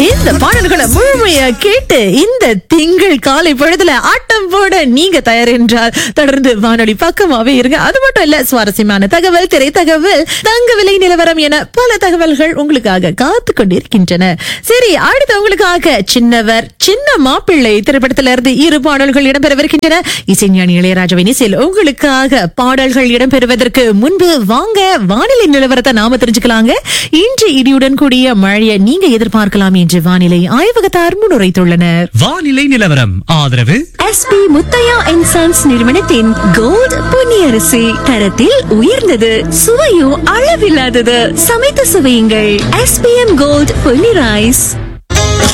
இந்த பாடல்களை முழுமையா கேட்டு இந்த திங்கள் காலை பொழுதுல ஆட்டம் போட நீங்க தயார் என்றால் தொடர்ந்து வானொலி பக்கமாவே இருங்க அது மட்டும் இல்ல சுவாரஸ்யமான தகவல் திரை தகவல் தங்க விலை நிலவரம் என பல தகவல்கள் உங்களுக்காக காத்து கொண்டிருக்கின்றன சரி அடுத்து உங்களுக்காக சின்னவர் சின்ன மாப்பிள்ளை திரைப்படத்தில இருந்து இரு பாடல்கள் இடம்பெறவிருக்கின்றன இசைஞானி இளையராஜாவின் இசையில் உங்களுக்காக பாடல்கள் இடம்பெறுவதற்கு முன்பு வாங்க வானிலை நிலவரத்தை நாம தெரிஞ்சுக்கலாங்க இன்று இடியுடன் கூடிய மழையை நீங்க எதிர்பார்க்கலாம் என்று வானிலை ஆய்வகத்தார் முன்னுரைத்துள்ளனர் வானிலை நிலவரம் ஆதரவு எஸ்பி முத்தையா அண்ட் சன்ஸ் நிறுவனத்தின் கோல்ட் பொன்னியரிசி தரத்தில் உயர்ந்தது சுவையும் அளவில்லாதது சமைத்து சுவையுங்கள் எஸ்பிஎம் கோல்ட் பொன்னி ரைஸ்